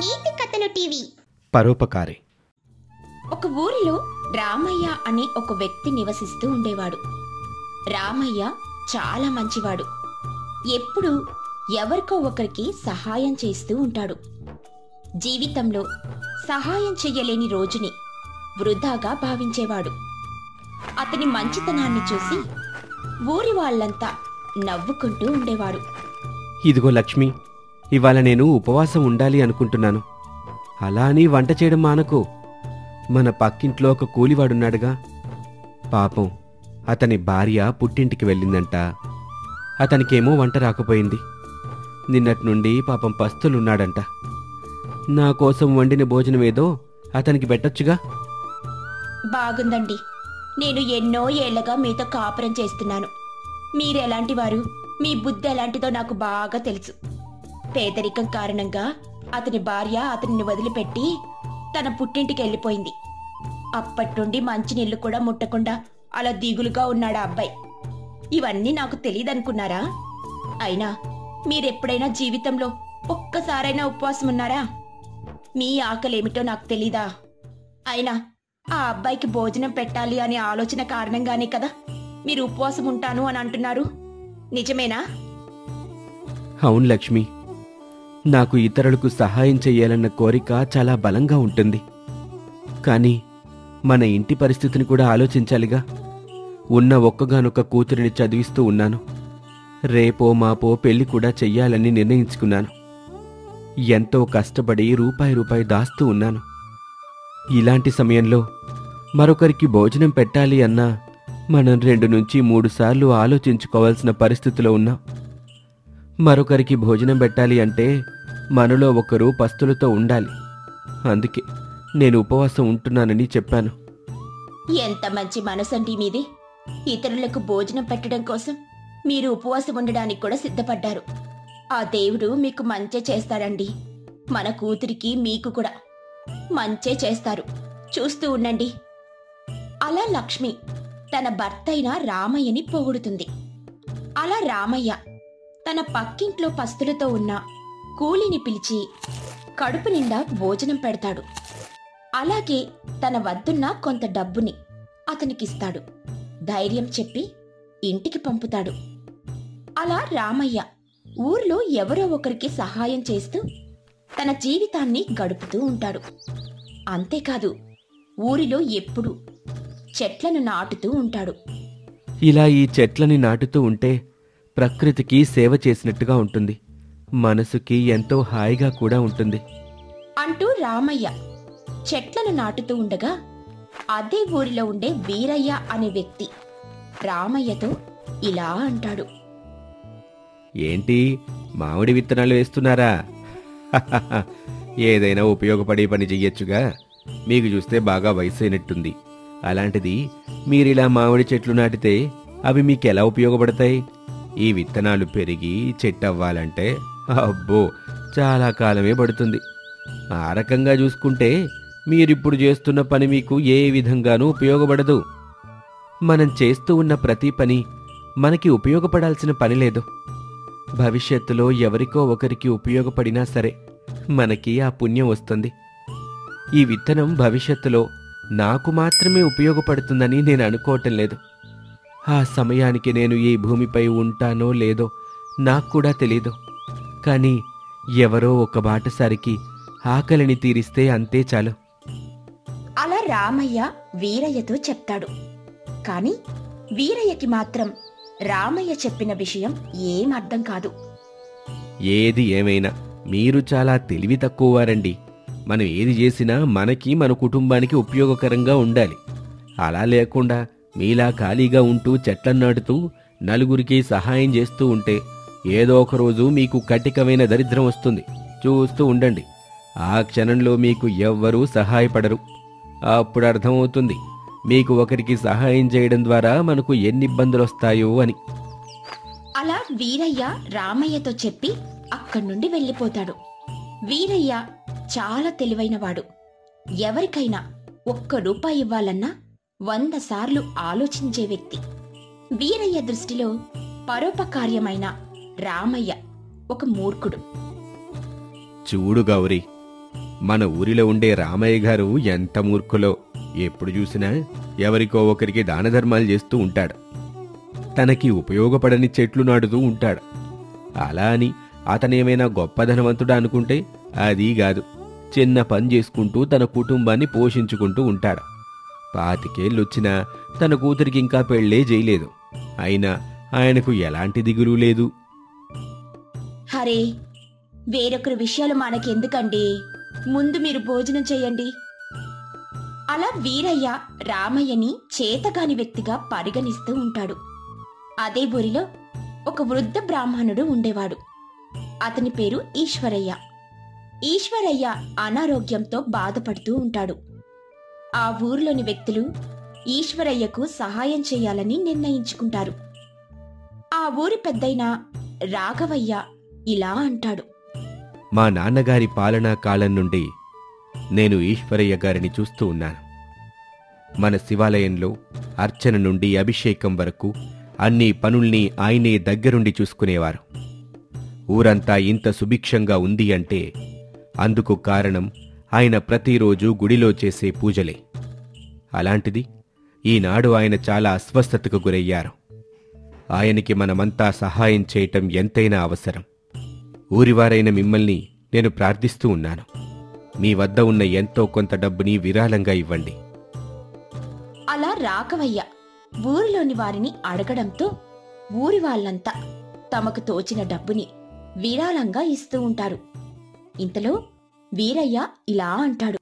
నీతి కథలు టీవీ పరోపకారి ఒక ఊరిలో రామయ్య అనే ఒక వ్యక్తి నివసిస్తూ ఉండేవాడు రామయ్య చాలా మంచివాడు ఎప్పుడూ ఎవరికో ఒకరికి సహాయం చేస్తూ ఉంటాడు జీవితంలో సహాయం చెయ్యలేని రోజుని వృధాగా భావించేవాడు అతని మంచితనాన్ని చూసి ఊరి వాళ్ళంతా నవ్వుకుంటూ ఉండేవాడు ఇదిగో లక్ష్మి ఇవాళ నేను ఉపవాసం ఉండాలి అనుకుంటున్నాను అలా అని వంట చేయడం మానకు మన పక్కింట్లో ఒక కూలివాడున్నాడుగా పాపం అతని భార్య పుట్టింటికి వెళ్ళిందంట అతనికేమో వంట రాకపోయింది నిన్నటి నుండి పాపం పస్తులున్నాడంట నా కోసం వండిన భోజనం ఏదో అతనికి పెట్టొచ్చుగా బాగుందండి నేను ఎన్నో ఏళ్లగా మీతో కాపురం చేస్తున్నాను మీరెలాంటి వారు మీ బుద్ధి ఎలాంటిదో నాకు బాగా తెలుసు పేదరికం కారణంగా అతని భార్య అతనిని వదిలిపెట్టి తన పుట్టింటికి వెళ్ళిపోయింది అప్పటి నుండి మంచినీళ్లు కూడా ముట్టకుండా అలా దిగులుగా ఉన్నాడు ఆ అబ్బాయి ఇవన్నీ నాకు తెలియదనుకున్నారా అయినా మీరెప్పుడైనా జీవితంలో ఒక్కసారైనా ఉపవాసం ఉన్నారా మీ ఆకలేమిటో నాకు తెలీదా అయినా ఆ అబ్బాయికి భోజనం పెట్టాలి అనే ఆలోచన కారణంగానే కదా మీరు ఉపవాసం ఉంటాను అని అంటున్నారు నిజమేనా అవును లక్ష్మి నాకు ఇతరులకు సహాయం చెయ్యాలన్న కోరిక చాలా బలంగా ఉంటుంది కానీ మన ఇంటి పరిస్థితిని కూడా ఆలోచించాలిగా ఉన్న ఒక్కగానొక్క కూతురిని చదివిస్తూ ఉన్నాను రేపో మాపో పెళ్లి కూడా చెయ్యాలని నిర్ణయించుకున్నాను ఎంతో కష్టపడి రూపాయి రూపాయి దాస్తూ ఉన్నాను ఇలాంటి సమయంలో మరొకరికి భోజనం పెట్టాలి అన్నా మనం రెండు నుంచి మూడు సార్లు ఆలోచించుకోవాల్సిన పరిస్థితిలో ఉన్నాం మరొకరికి భోజనం పెట్టాలి అంటే మనలో ఒకరు పస్తులతో ఉండాలి అందుకే నేను ఉపవాసం ఉంటున్నానని చెప్పాను ఎంత మంచి మనసండి మీది ఇతరులకు భోజనం పెట్టడం కోసం మీరు ఉపవాసం ఉండడానికి కూడా సిద్ధపడ్డారు ఆ దేవుడు మీకు మంచే చేస్తాడండి మన కూతురికి మీకు కూడా మంచే చేస్తారు చూస్తూ ఉండండి అలా లక్ష్మి తన భర్త అయిన రామయ్యని పొగుడుతుంది అలా రామయ్య తన పక్కింట్లో పస్తులతో ఉన్న కూలిని పిలిచి కడుపు నిండా భోజనం పెడతాడు అలాగే తన వద్దున్న కొంత డబ్బుని అతనికిస్తాడు ధైర్యం చెప్పి ఇంటికి పంపుతాడు అలా రామయ్య ఊర్లో ఎవరో ఒకరికి సహాయం చేస్తూ తన జీవితాన్ని గడుపుతూ ఉంటాడు అంతేకాదు ఊరిలో ఎప్పుడూ చెట్లను నాటుతూ ఉంటాడు ఇలా ఈ చెట్లని నాటుతూ ఉంటే ప్రకృతికి సేవ చేసినట్టుగా ఉంటుంది మనసుకి ఎంతో హాయిగా కూడా ఉంటుంది అంటూ రామయ్య చెట్లను నాటుతూ ఉండగా అదే ఊరిలో ఉండే వీరయ్య అనే వ్యక్తి రామయ్యతో ఇలా అంటాడు ఏంటి మామిడి విత్తనాలు వేస్తున్నారా ఏదైనా ఉపయోగపడే పని చెయ్యొచ్చుగా మీకు చూస్తే బాగా వయసు అయినట్టుంది అలాంటిది మీరిలా మామిడి చెట్లు నాటితే అవి మీకెలా ఉపయోగపడతాయి ఈ విత్తనాలు పెరిగి చెట్టు అవ్వాలంటే అబ్బో చాలా కాలమే పడుతుంది ఆ రకంగా చూసుకుంటే మీరిప్పుడు చేస్తున్న పని మీకు ఏ విధంగానూ ఉపయోగపడదు మనం చేస్తూ ఉన్న ప్రతి పని మనకి ఉపయోగపడాల్సిన పని లేదు భవిష్యత్తులో ఎవరికో ఒకరికి ఉపయోగపడినా సరే మనకి ఆ పుణ్యం వస్తుంది ఈ విత్తనం భవిష్యత్తులో నాకు మాత్రమే ఉపయోగపడుతుందని నేను అనుకోవటం లేదు ఆ సమయానికి నేను ఈ భూమిపై ఉంటానో లేదో నాకు కూడా తెలీదు కానీ ఎవరో ఒక బాటసారికి ఆకలిని తీరిస్తే అంతే చాలు అలా రామయ్య వీరయ్యతో చెప్తాడు కాని వీరయ్యకి మాత్రం రామయ్య చెప్పిన విషయం ఏం అర్థం కాదు ఏది ఏమైనా మీరు చాలా తెలివి తక్కువవారండి మనం ఏది చేసినా మనకి మన కుటుంబానికి ఉపయోగకరంగా ఉండాలి అలా లేకుండా మీలా ఖాళీగా ఉంటూ చెట్లను నాటుతూ నలుగురికి సహాయం చేస్తూ ఉంటే ఏదో ఒక రోజు మీకు కటికమైన దరిద్రం వస్తుంది చూస్తూ ఉండండి ఆ క్షణంలో మీకు ఎవ్వరూ సహాయపడరు అప్పుడు అర్థమవుతుంది మీకు ఒకరికి సహాయం చేయడం ద్వారా మనకు ఎన్ని ఇబ్బందులు వస్తాయో అని అలా వీరయ్య రామయ్యతో చెప్పి అక్కడి నుండి వెళ్ళిపోతాడు వీరయ్య చాలా తెలివైనవాడు ఎవరికైనా ఒక్క రూపాయి ఇవ్వాలన్నా వంద సార్లు ఆలోచించే వ్యక్తి వీరయ్య దృష్టిలో పరోపకార్యమైన రామయ్య ఒక మూర్ఖుడు చూడు గౌరీ మన ఊరిలో ఉండే రామయ్య గారు ఎంత మూర్ఖులో ఎప్పుడు చూసినా ఎవరికో ఒకరికి దాన ధర్మాలు చేస్తూ ఉంటాడు తనకి ఉపయోగపడని చెట్లు నాటుతూ ఉంటాడు అలా అని అతనేమైనా గొప్ప ధనవంతుడా అనుకుంటే అది కాదు చిన్న పని చేసుకుంటూ తన కుటుంబాన్ని పోషించుకుంటూ ఉంటాడు పాతికేళ్ళొచ్చినా తన కూతురికి ఇంకా పెళ్ళే చేయలేదు అయినా ఆయనకు ఎలాంటి దిగులు లేదు హరే వేరొకరి విషయాలు మనకెందుకండి ముందు మీరు భోజనం చేయండి అలా వీరయ్య రామయ్యని చేతగాని వ్యక్తిగా పరిగణిస్తూ ఉంటాడు అదే ఊరిలో ఒక వృద్ధ బ్రాహ్మణుడు ఉండేవాడు అతని పేరు ఈశ్వరయ్య ఈశ్వరయ్య అనారోగ్యంతో బాధపడుతూ ఉంటాడు ఆ ఊరిలోని వ్యక్తులు ఈశ్వరయ్యకు సహాయం చేయాలని నిర్ణయించుకుంటారు ఆ ఊరి పెద్దయిన రాఘవయ్య ఇలా అంటాడు మా నాన్నగారి పాలనా కాలం నుండి నేను ఈశ్వరయ్య గారిని చూస్తూ ఉన్నాను మన శివాలయంలో అర్చన నుండి అభిషేకం వరకు అన్ని పనుల్ని ఆయనే దగ్గరుండి చూసుకునేవారు ఊరంతా ఇంత సుభిక్షంగా ఉంది అంటే అందుకు కారణం ఆయన ప్రతిరోజు గుడిలో చేసే పూజలే అలాంటిది ఈనాడు ఆయన చాలా అస్వస్థతకు గురయ్యారు ఆయనకి మనమంతా సహాయం చేయటం ఎంతైనా అవసరం ఊరివారైన మిమ్మల్ని నేను ప్రార్థిస్తూ ఉన్నాను మీ వద్ద ఉన్న ఎంతో కొంత డబ్బుని విరాళంగా ఇవ్వండి అలా రాఘవయ్య ఊరిలోని వారిని అడగడంతో ఊరి వాళ్ళంతా తమకు తోచిన డబ్బుని విరాళంగా ఇస్తూ ఉంటారు ఇంతలో వీరయ్య ఇలా అంటాడు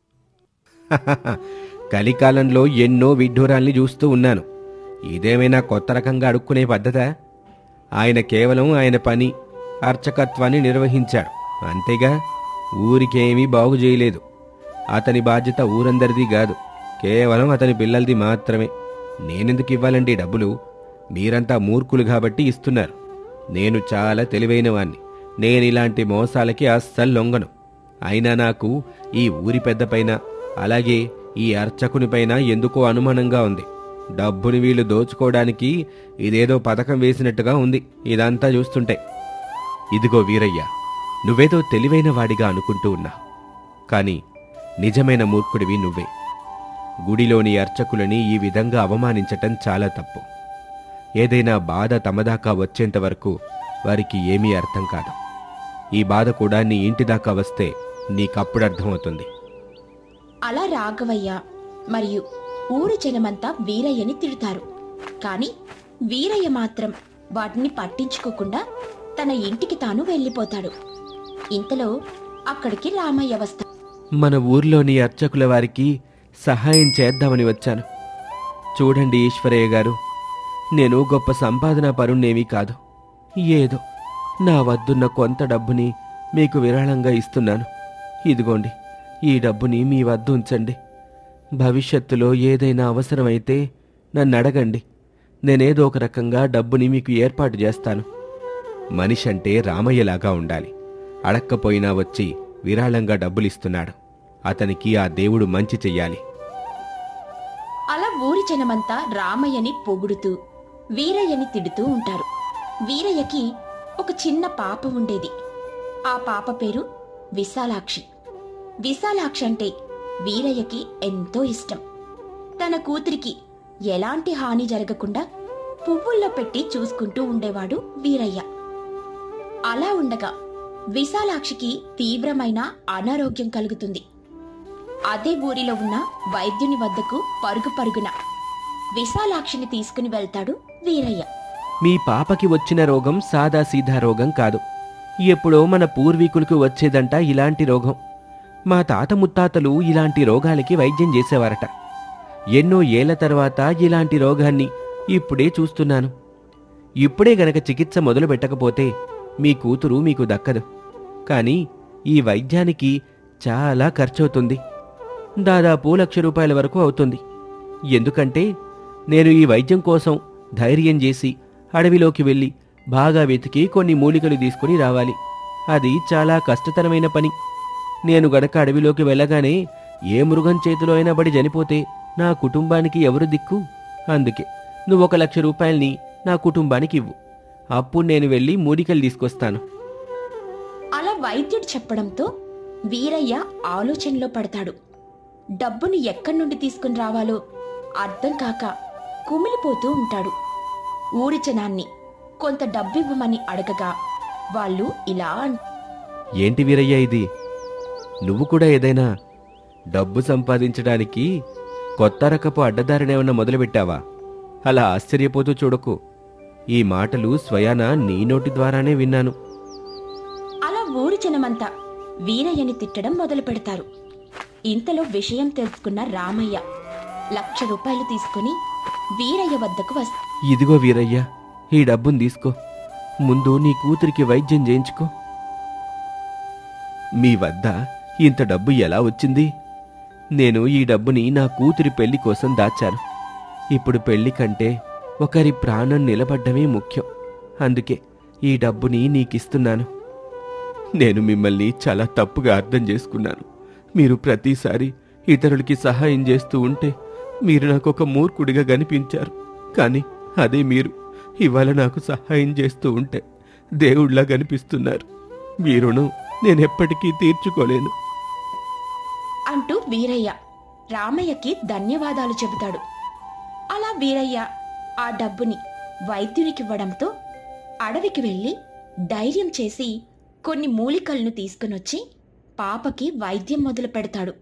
కలికాలంలో ఎన్నో విడ్డూరాల్ని చూస్తూ ఉన్నాను ఇదేమైనా కొత్త రకంగా అడుక్కునే పద్ధతా ఆయన కేవలం ఆయన పని అర్చకత్వాన్ని నిర్వహించాడు అంతేగా ఊరికేమీ బాగు చేయలేదు అతని బాధ్యత ఊరందరిది కాదు కేవలం అతని పిల్లలది మాత్రమే నేనెందుకు ఇవ్వాలండి డబ్బులు మీరంతా మూర్ఖులు కాబట్టి ఇస్తున్నారు నేను చాలా తెలివైన వాణ్ణి నేనిలాంటి మోసాలకి అస్సలు లొంగను అయినా నాకు ఈ ఊరి పెద్దపైన అలాగే ఈ అర్చకునిపైన ఎందుకో అనుమానంగా ఉంది డబ్బుని వీళ్ళు దోచుకోవడానికి ఇదేదో పథకం వేసినట్టుగా ఉంది ఇదంతా చూస్తుంటే ఇదిగో వీరయ్య నువ్వేదో తెలివైన వాడిగా అనుకుంటూ ఉన్నా కాని నిజమైన మూర్ఖుడివి నువ్వే గుడిలోని అర్చకులని ఈ విధంగా అవమానించటం చాలా తప్పు ఏదైనా బాధ తమదాకా వచ్చేంత వరకు వారికి ఏమీ అర్థం కాదు ఈ బాధ కూడా నీ ఇంటి దాకా వస్తే నీకప్పుడు అర్థమవుతుంది అలా రాఘవయ్య మరియు ఊరి జనమంతా వీరయ్యని తిడతారు కాని వీరయ్య మాత్రం వాటిని పట్టించుకోకుండా తన ఇంటికి తాను వెళ్ళిపోతాడు ఇంతలో అక్కడికి రామయ్య వస్తాడు మన ఊర్లోని అర్చకుల వారికి సహాయం చేద్దామని వచ్చాను చూడండి ఈశ్వరయ్య గారు నేను గొప్ప సంపాదన పరుణ్ణేమీ కాదు ఏదో నా వద్దున్న కొంత డబ్బుని మీకు విరాళంగా ఇస్తున్నాను ఇదిగోండి ఈ డబ్బుని మీ వద్ద ఉంచండి భవిష్యత్తులో ఏదైనా అవసరమైతే నన్ను అడగండి నేనేదో ఒక రకంగా డబ్బుని మీకు ఏర్పాటు చేస్తాను మనిషి అంటే రామయ్యలాగా ఉండాలి అడక్కపోయినా వచ్చి విరాళంగా డబ్బులిస్తున్నాడు అతనికి ఆ దేవుడు మంచి చెయ్యాలి అలా ఊరి జనమంతా రామయ్యని పొగుడుతూ వీరయ్యని తిడుతూ ఉంటారు వీరయ్యకి ఒక చిన్న పాప ఉండేది ఆ పాప పేరు విశాలాక్షి విశాలాక్షి అంటే వీరయ్యకి ఎంతో ఇష్టం తన కూతురికి ఎలాంటి హాని జరగకుండా పువ్వుల్లో పెట్టి చూసుకుంటూ ఉండేవాడు వీరయ్య అలా ఉండగా విశాలాక్షికి తీవ్రమైన అనారోగ్యం కలుగుతుంది అదే ఊరిలో ఉన్న వైద్యుని వద్దకు పరుగు పరుగున విశాలాక్షిని తీసుకుని వెళ్తాడు వీరయ్య మీ పాపకి వచ్చిన రోగం సాదాసీదా రోగం కాదు ఎప్పుడో మన పూర్వీకులకు వచ్చేదంట ఇలాంటి రోగం మా తాత ముత్తాతలు ఇలాంటి రోగాలకి వైద్యం చేసేవారట ఎన్నో ఏళ్ల తర్వాత ఇలాంటి రోగాన్ని ఇప్పుడే చూస్తున్నాను ఇప్పుడే గనక చికిత్స మొదలు పెట్టకపోతే మీ కూతురు మీకు దక్కదు కానీ ఈ వైద్యానికి చాలా ఖర్చవుతుంది దాదాపు లక్ష రూపాయల వరకు అవుతుంది ఎందుకంటే నేను ఈ వైద్యం కోసం ధైర్యం చేసి అడవిలోకి వెళ్ళి బాగా వెతికి కొన్ని మూలికలు తీసుకుని రావాలి అది చాలా కష్టతరమైన పని నేను గనక అడవిలోకి వెళ్ళగానే ఏ మృగం చేతిలో అయినా పడి చనిపోతే నా కుటుంబానికి ఎవరు దిక్కు అందుకే నువ్వు ఒక లక్ష రూపాయల్ని నా కుటుంబానికి ఇవ్వు అప్పుడు నేను వెళ్ళి మూలికలు తీసుకొస్తాను అలా వైద్యుడు చెప్పడంతో వీరయ్య ఆలోచనలో పడతాడు డబ్బుని ఎక్కడి నుండి తీసుకుని రావాలో అర్థం కాక కుమిలిపోతూ ఉంటాడు ఊరి జనాన్ని కొంత డబ్బివ్వమని అడగగా వాళ్ళు ఇలా అన్- ఏంటి వీరయ్య ఇది నువ్వు కూడా ఏదైనా డబ్బు సంపాదించడానికి కొత్త రకపు అడ్డదారినేమన్నా మొదలుపెట్టావా అలా ఆశ్చర్యపోతూ చూడకు ఈ మాటలు స్వయాన నీ నోటి ద్వారానే విన్నాను అలా ఊరి జనమంతా వీరయ్యని తిట్టడం మొదలు పెడతారు ఇంతలో విషయం తెలుసుకున్న రామయ్య లక్ష రూపాయలు తీసుకుని వీరయ్య వద్దకు వస్తా ఇదిగో వీరయ్య ఈ డబ్బును తీసుకో ముందు నీ కూతురికి వైద్యం చేయించుకో మీ వద్ద ఇంత డబ్బు ఎలా వచ్చింది నేను ఈ డబ్బుని నా కూతురి పెళ్లి కోసం దాచాను ఇప్పుడు పెళ్లి కంటే ఒకరి ప్రాణం నిలబడ్డమే ముఖ్యం అందుకే ఈ డబ్బుని నీకిస్తున్నాను నేను మిమ్మల్ని చాలా తప్పుగా అర్థం చేసుకున్నాను మీరు ప్రతిసారి ఇతరులకి సహాయం చేస్తూ ఉంటే మీరు నాకు ఒక మూర్ఖుడిగా కనిపించారు కానీ అదే మీరు ఇవాళ నాకు సహాయం చేస్తూ ఉంటే దేవుళ్ళ కనిపిస్తున్నారు మీరును నేనెప్పటికీ తీర్చుకోలేను అంటూ వీరయ్య రామయ్యకి ధన్యవాదాలు చెబుతాడు అలా వీరయ్య ఆ డబ్బుని వైద్యునికివ్వడంతో అడవికి వెళ్ళి ధైర్యం చేసి కొన్ని మూలికలను తీసుకునొచ్చి పాపకి వైద్యం మొదలు పెడతాడు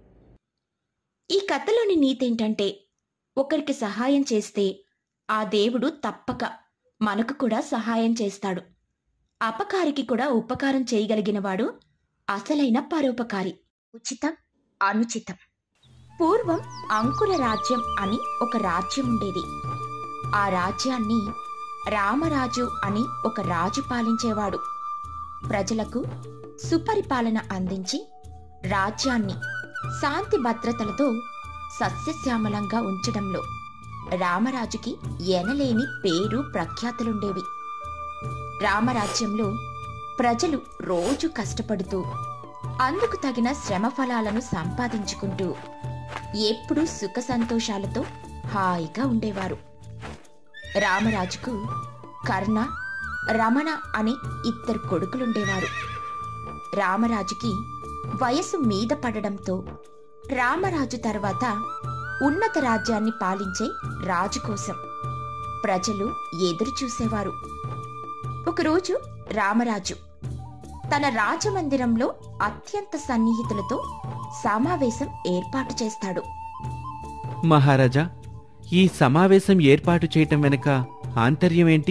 ఈ కథలోని నీతేంటంటే ఒకరికి సహాయం చేస్తే ఆ దేవుడు తప్పక మనకు కూడా సహాయం చేస్తాడు అపకారికి కూడా ఉపకారం చేయగలిగినవాడు అసలైన పరోపకారి ఉచితం అనుచితం పూర్వం అంకుర రాజ్యం అని ఒక రాజ్యం ఉండేది ఆ రాజ్యాన్ని రామరాజు అని ఒక రాజు పాలించేవాడు ప్రజలకు సుపరిపాలన అందించి రాజ్యాన్ని శాంతి భద్రతలతో సస్యశ్యామలంగా ఉంచడంలో రామరాజుకి ఎనలేని పేరు ప్రఖ్యాతులుండేవి రామరాజ్యంలో ప్రజలు రోజు కష్టపడుతూ అందుకు తగిన శ్రమ ఫలాలను సంపాదించుకుంటూ ఎప్పుడూ సుఖ సంతోషాలతో హాయిగా ఉండేవారు రామరాజుకు కర్ణ రమణ అనే ఇద్దరు కొడుకులుండేవారు రామరాజుకి వయసు మీద పడడంతో రామరాజు తర్వాత ఉన్నత రాజ్యాన్ని పాలించే రాజు కోసం ప్రజలు ఎదురు చూసేవారు ఒకరోజు రామరాజు తన రాజమందిరంలో అత్యంత సన్నిహితులతో సమావేశం ఏర్పాటు చేస్తాడు మహారాజా ఈ సమావేశం ఏర్పాటు చేయటం వెనుక ఆంతర్యమేంటి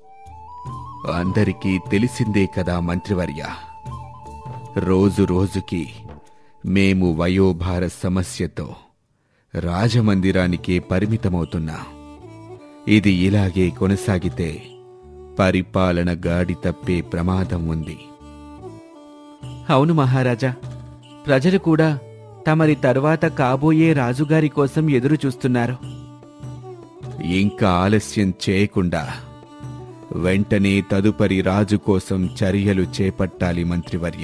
అందరికీ తెలిసిందే కదా మంత్రివర్య రోజు రోజుకి మేము వయోభార సమస్యతో రాజమందిరానికే పరిమితమవుతున్నాం ఇది ఇలాగే కొనసాగితే పరిపాలన గాడి తప్పే ప్రమాదం ఉంది అవును మహారాజా ప్రజలు కూడా తమరి తరువాత కాబోయే రాజుగారి కోసం ఎదురు చూస్తున్నారు ఇంకా ఆలస్యం చేయకుండా వెంటనే తదుపరి రాజు కోసం చర్యలు చేపట్టాలి మంత్రివర్య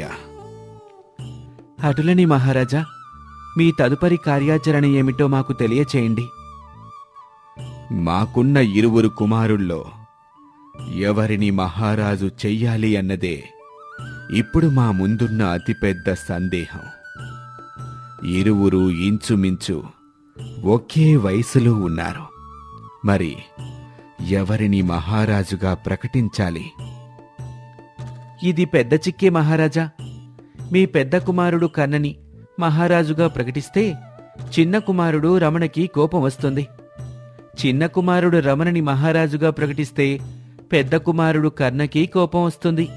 అటులని మహారాజా మీ తదుపరి కార్యాచరణ ఏమిటో మాకు తెలియచేయండి మాకున్న ఇరువురు కుమారుల్లో ఎవరిని మహారాజు చెయ్యాలి అన్నదే ఇప్పుడు మా ముందున్న అతిపెద్ద సందేహం ఇరువురు ఇంచుమించు ఒకే వయసులో ఉన్నారు మరి ఎవరిని మహారాజుగా ప్రకటించాలి ఇది పెద్ద చిక్కే మహారాజా మీ పెద్ద కుమారుడు కన్నని మహారాజుగా ప్రకటిస్తే చిన్న కుమారుడు రమణకి కోపం వస్తుంది చిన్న కుమారుడు రమణని మహారాజుగా ప్రకటిస్తే పెద్ద కుమారుడు కర్ణకి కోపం వస్తుంది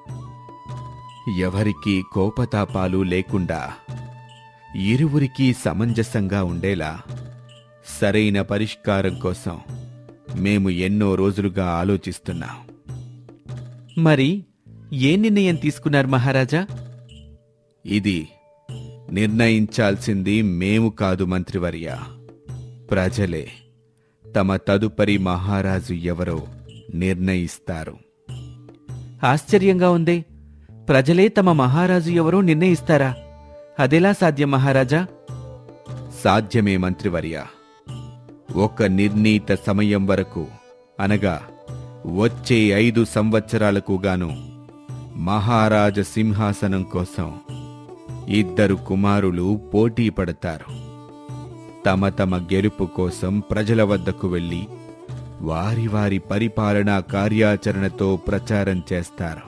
ఎవరికి కోపతాపాలు లేకుండా ఇరువురికి సమంజసంగా ఉండేలా సరైన పరిష్కారం కోసం మేము ఎన్నో రోజులుగా ఆలోచిస్తున్నాం మరి ఏ నిర్ణయం తీసుకున్నారు మహారాజా ఇది నిర్ణయించాల్సింది మేము కాదు మంత్రివర్య ప్రజలే తమ తదుపరి మహారాజు ఎవరో నిర్ణయిస్తారు ఆశ్చర్యంగా ఉందే ప్రజలే తమ మహారాజు ఎవరో నిర్ణయిస్తారా అదెలా సాధ్యం మహారాజా సాధ్యమే మంత్రివర్య ఒక నిర్ణీత సమయం వరకు అనగా వచ్చే ఐదు సంవత్సరాలకు గాను మహారాజ సింహాసనం కోసం ఇద్దరు కుమారులు పోటీ పడతారు తమ తమ గెలుపు కోసం ప్రజల వద్దకు వెళ్ళి వారి వారి పరిపాలనా కార్యాచరణతో ప్రచారం చేస్తారు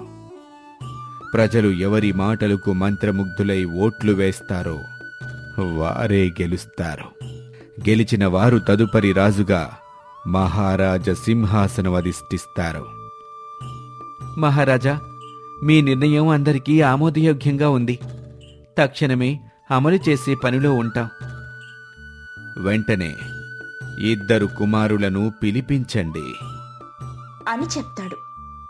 ప్రజలు ఎవరి మాటలకు మంత్రముగ్ధులై ఓట్లు వేస్తారో వారే గెలుస్తారు గెలిచిన వారు తదుపరి రాజుగా మహారాజ సింహాసనం అధిష్ఠిస్తారు మహారాజా మీ నిర్ణయం అందరికీ ఆమోదయోగ్యంగా ఉంది తక్షణమే అమలు చేసే పనిలో ఉంటాం వెంటనే ఇద్దరు కుమారులను పిలిపించండి అని చెప్తాడు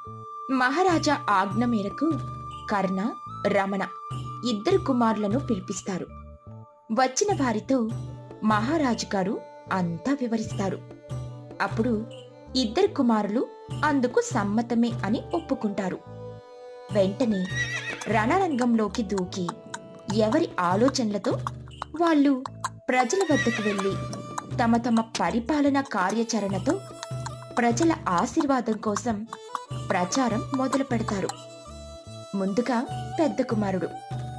మహారాజా ఆజ్ఞ మేరకు కర్ణ రమణ ఇద్దరు కుమారులను పిలిపిస్తారు వచ్చిన వారితో మహారాజు గారు అంతా వివరిస్తారు అప్పుడు ఇద్దరు కుమారులు అందుకు సమ్మతమే అని ఒప్పుకుంటారు వెంటనే రణరంగంలోకి దూకి ఎవరి ఆలోచనలతో వాళ్ళు ప్రజల వద్దకు వెళ్ళి తమ తమ పరిపాలన కార్యాచరణతో ప్రజల ఆశీర్వాదం కోసం ప్రచారం మొదలు పెడతారు ముందుగా పెద్ద కుమారుడు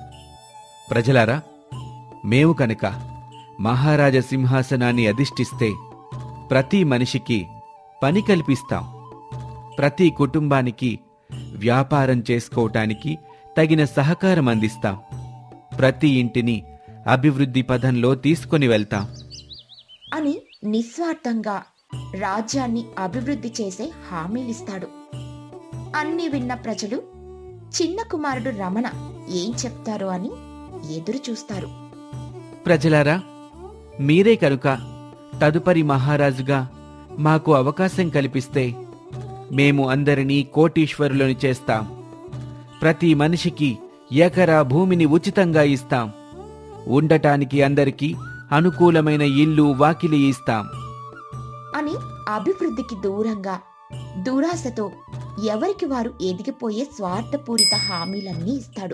ప్రజలారా మేము కనుక మహారాజ సింహాసనాన్ని అధిష్ఠిస్తే ప్రతి మనిషికి పని కల్పిస్తాం ప్రతి కుటుంబానికి వ్యాపారం చేసుకోవటానికి తగిన సహకారం అందిస్తాం ప్రతి ఇంటిని అభివృద్ధి పథంలో తీసుకొని వెళ్తాం అని నిస్వార్థంగా రాజ్యాన్ని అభివృద్ధి చేసే హామీలిస్తాడు అన్ని విన్న ప్రజలు చిన్న కుమారుడు రమణ ఏం చెప్తారో అని ఎదురు చూస్తారు ప్రజలారా మీరే కనుక తదుపరి మహారాజుగా మాకు అవకాశం కల్పిస్తే మేము అందరినీ కోటీశ్వరులను చేస్తాం ప్రతి మనిషికి ఎకరా భూమిని ఉచితంగా ఇస్తాం ఉండటానికి అందరికీ అనుకూలమైన ఇల్లు వాకిలి ఇస్తాం అని అభివృద్ధికి దూరంగా దురాశతో ఎవరికి వారు ఎదిగిపోయే స్వార్థపూరిత హామీలన్నీ ఇస్తాడు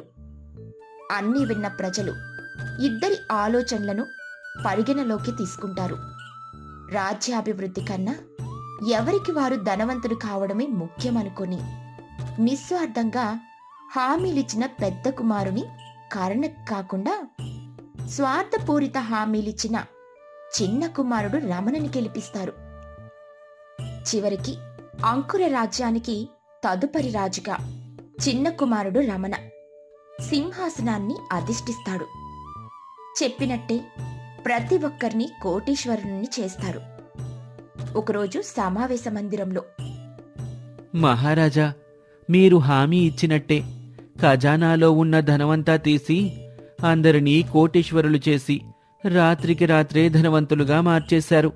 అన్నీ విన్న ప్రజలు ఇద్దరి ఆలోచనలను పరిగణలోకి తీసుకుంటారు రాజ్యాభివృద్ధి కన్నా ఎవరికి వారు ధనవంతులు కావడమే ముఖ్యమనుకొని నిస్వార్థంగా హామీలిచ్చిన పెద్ద కుమారుని కరణ కాకుండా స్వార్థపూరిత హామీలిచ్చిన చిన్న కుమారుడు రమణని గెలిపిస్తారు చివరికి అంకుర రాజ్యానికి తదుపరి రాజుగా చిన్న కుమారుడు రమణ సింహాసనాన్ని అధిష్ఠిస్తాడు చెప్పినట్టే ప్రతి ఒక్కరిని కోటీశ్వరుని చేస్తారు ఒకరోజు సమావేశ మందిరంలో మహారాజా మీరు హామీ ఇచ్చినట్టే ఖజానాలో ఉన్న ధనమంతా తీసి అందరినీ కోటీశ్వరులు చేసి రాత్రికి రాత్రే ధనవంతులుగా మార్చేశారు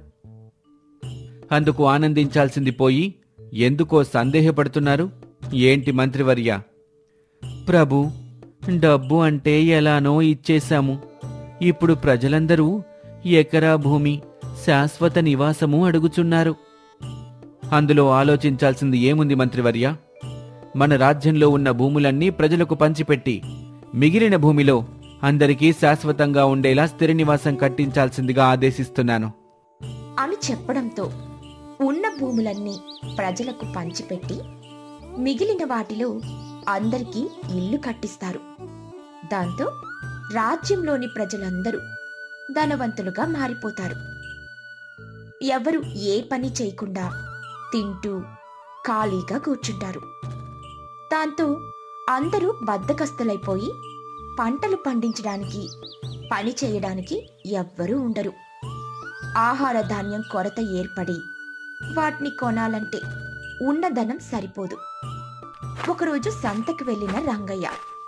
అందుకు ఆనందించాల్సింది పోయి ఎందుకో సందేహపడుతున్నారు ఏంటి మంత్రివర్య ప్రభు డబ్బు అంటే ఎలానో ఇచ్చేశాము ఇప్పుడు ప్రజలందరూ ఎకరా భూమి శాశ్వత నివాసము అడుగుచున్నారు అందులో ఆలోచించాల్సింది ఏముంది మంత్రివర్య మన రాజ్యంలో ఉన్న భూములన్నీ ప్రజలకు పంచిపెట్టి మిగిలిన భూమిలో అందరికీ శాశ్వతంగా ఉండేలా స్థిర నివాసం కట్టించాల్సిందిగా ఆదేశిస్తున్నాను అని చెప్పడంతో ఉన్న భూములన్నీ ప్రజలకు పంచిపెట్టి మిగిలిన వాటిలో అందరికీ ఇల్లు కట్టిస్తారు దాంతో రాజ్యంలోని ప్రజలందరూ ధనవంతులుగా మారిపోతారు ఎవరు ఏ పని చేయకుండా తింటూ ఖాళీగా కూర్చుంటారు దాంతో అందరూ బద్దకస్తులైపోయి పంటలు పండించడానికి పని చేయడానికి ఎవ్వరూ ఉండరు ఆహార ధాన్యం కొరత ఏర్పడి వాటిని కొనాలంటే ఉన్న ధనం సరిపోదు ఒకరోజు సంతకు వెళ్ళిన రంగయ్య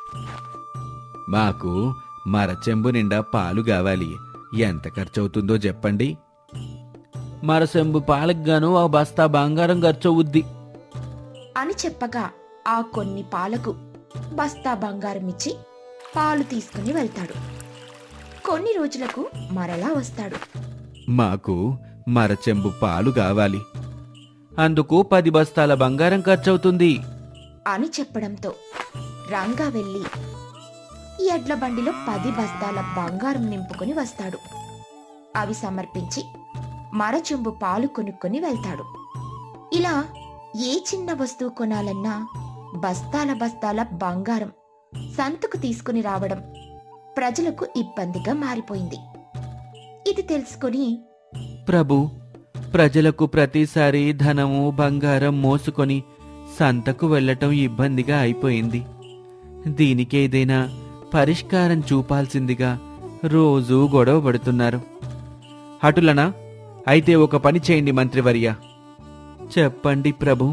మాకు మరచెంబు నిండా పాలు కావాలి ఎంత ఖర్చవుతుందో చెప్పండి మరచెంబు పాలకు గాను ఆ బస్తా బంగారం ఖర్చవుద్ది అని చెప్పగా ఆ కొన్ని పాలకు బస్తా బంగారం ఇచ్చి పాలు తీసుకుని వెళ్తాడు కొన్ని రోజులకు మరలా వస్తాడు మాకు మరచెంబు పాలు కావాలి అందుకు పది బస్తాల బంగారం ఖర్చవుతుంది అని చెప్పడంతో రంగా వెళ్ళి ఎడ్ల బండిలో పది బస్తాల బంగారం నింపుకొని వస్తాడు అవి సమర్పించి మరచెంబు పాలు కొనుక్కొని వెళ్తాడు ఇలా ఏ చిన్న వస్తువు కొనాలన్నా బస్తాల బస్తాల బంగారం సంతకు తీసుకుని రావడం ప్రజలకు ఇబ్బందిగా మారిపోయింది ఇది తెలుసుకొని ప్రభు ప్రజలకు ప్రతిసారి ధనము బంగారం మోసుకొని సంతకు వెళ్ళటం ఇబ్బందిగా అయిపోయింది దీనికేదైనా పరిష్కారం చూపాల్సిందిగా రోజూ గొడవ పడుతున్నారు అటులనా అయితే ఒక పని చేయండి మంత్రివర్య చెప్పండి ప్రభు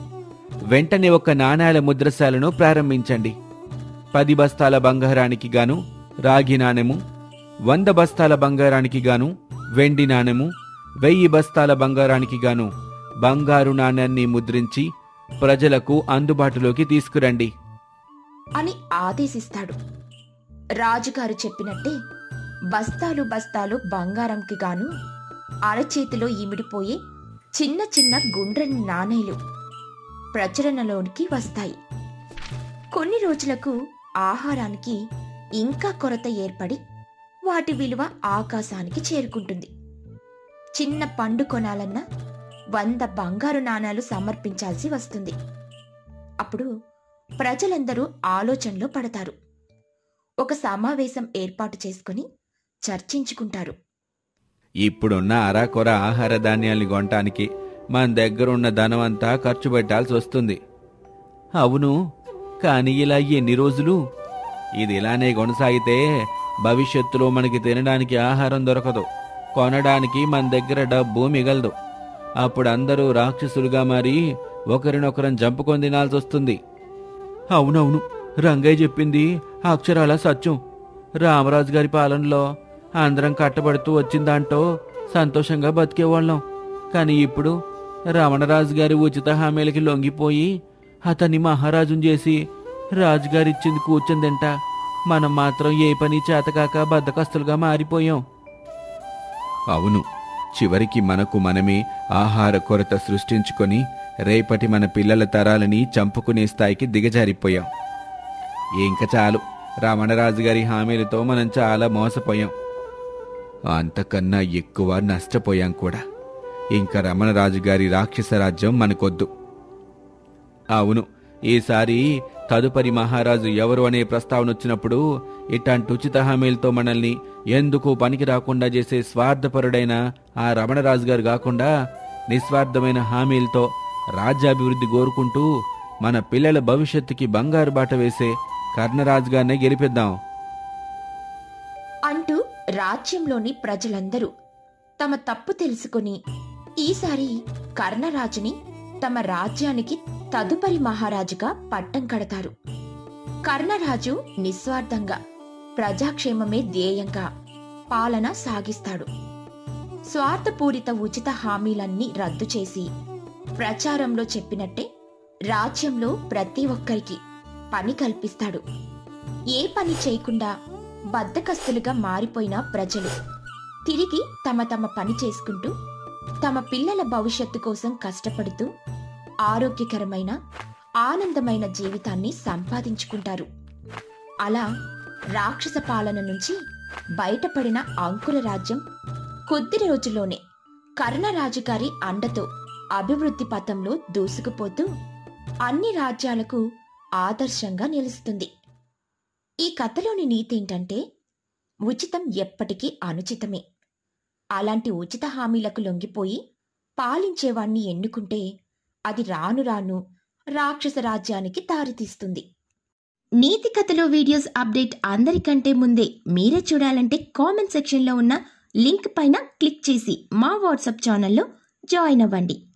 వెంటనే ఒక నాణేల ముద్రశాలను ప్రారంభించండి పది బస్తాల బంగారానికి గాను రాగి నాణెము వంద బస్తాల బంగారానికి గాను వెండి నాణెము వెయ్యి బస్తాల బంగారానికి గాను బంగారు నాణ్యాన్ని ముద్రించి ప్రజలకు అందుబాటులోకి తీసుకురండి అని ఆదేశిస్తాడు రాజుగారు చెప్పినట్టే బస్తాలు బస్తాలు బంగారంకి గాను అరచేతిలో ఇమిడిపోయే చిన్న చిన్న గుండ్రని నాణేలు ప్రచురణలోనికి వస్తాయి కొన్ని రోజులకు ఆహారానికి ఇంకా కొరత ఏర్పడి వాటి విలువ ఆకాశానికి చేరుకుంటుంది చిన్న పండు కొనాలన్నా వంద బంగారు నాణాలు సమర్పించాల్సి వస్తుంది అప్పుడు ప్రజలందరూ ఆలోచనలో పడతారు ఒక సమావేశం ఏర్పాటు చేసుకుని చర్చించుకుంటారు ఇప్పుడున్న అరాకొర ఆహార ధాన్యాల్ని కొనటానికి మన దగ్గరున్న ధనం అంతా ఖర్చు పెట్టాల్సి వస్తుంది అవును కానీ ఇలా ఎన్ని రోజులు ఇది ఇలానే కొనసాగితే భవిష్యత్తులో మనకి తినడానికి ఆహారం దొరకదు కొనడానికి మన దగ్గర డబ్బు మిగలదు అప్పుడు అందరూ రాక్షసులుగా మారి ఒకరినొకరం చంపుకొని తినాల్సి వస్తుంది అవునవును రంగయ్య చెప్పింది అక్షరాల సత్యం రామరాజు గారి పాలనలో అందరం కట్టబడుతూ వచ్చిందాంటో సంతోషంగా బతికేవాళ్ళం కానీ ఇప్పుడు రమణరాజు గారి ఉచిత హామీలకి లొంగిపోయి అతన్ని మహారాజుని చేసి రాజుగారిచ్చింది కూర్చుందంట మనం మాత్రం ఏ పని చేతకాక బద్దకస్తులుగా మారిపోయాం అవును చివరికి మనకు మనమే ఆహార కొరత సృష్టించుకొని రేపటి మన పిల్లల తరాలని చంపుకునే స్థాయికి దిగజారిపోయాం ఇంక చాలు రమణరాజు గారి హామీలతో మనం చాలా మోసపోయాం అంతకన్నా ఎక్కువ నష్టపోయాం కూడా ఇంకా రమణరాజు గారి రాక్షస రాజ్యం మనకొద్దు అవును ఈసారి తదుపరి మహారాజు ఎవరు అనే ప్రస్తావన వచ్చినప్పుడు ఇట్లాంటి ఉచిత హామీలతో మనల్ని ఎందుకు పనికి రాకుండా చేసే స్వార్థపరుడైన ఆ రమణరాజు గారు కాకుండా నిస్వార్థమైన హామీలతో రాజ్యాభివృద్ధి కోరుకుంటూ మన పిల్లల భవిష్యత్తుకి బంగారు బాట వేసే కర్ణరాజు గారినే గెలిపిద్దాం అంటూ రాజ్యంలోని ప్రజలందరూ తమ తప్పు తెలుసుకుని ఈసారి కర్ణరాజుని తమ రాజ్యానికి తదుపరి మహారాజుగా పట్టం కడతారు కర్ణరాజు నిస్వార్థంగా ప్రజాక్షేమమే ధ్యేయంగా పాలన సాగిస్తాడు స్వార్థపూరిత ఉచిత హామీలన్నీ రద్దు చేసి ప్రచారంలో చెప్పినట్టే రాజ్యంలో ప్రతి ఒక్కరికి పని కల్పిస్తాడు ఏ పని చేయకుండా బద్దకస్తులుగా మారిపోయిన ప్రజలు తిరిగి తమ తమ పని చేసుకుంటూ తమ పిల్లల భవిష్యత్తు కోసం కష్టపడుతూ ఆరోగ్యకరమైన ఆనందమైన జీవితాన్ని సంపాదించుకుంటారు అలా రాక్షస పాలన నుంచి బయటపడిన అంకుర రాజ్యం కొద్ది రోజుల్లోనే కర్ణరాజు గారి అండతో అభివృద్ధి పథంలో దూసుకుపోతూ అన్ని రాజ్యాలకు ఆదర్శంగా నిలుస్తుంది ఈ కథలోని నీతి ఏంటంటే ఉచితం ఎప్పటికీ అనుచితమే అలాంటి ఉచిత హామీలకు లొంగిపోయి పాలించేవాణ్ణి ఎన్నుకుంటే అది రాను రాను రాక్షస రాజ్యానికి దారితీస్తుంది నీతి కథలో వీడియోస్ అప్డేట్ అందరికంటే ముందే మీరే చూడాలంటే కామెంట్ సెక్షన్లో ఉన్న లింక్ పైన క్లిక్ చేసి మా వాట్సాప్ ఛానల్లో జాయిన్ అవ్వండి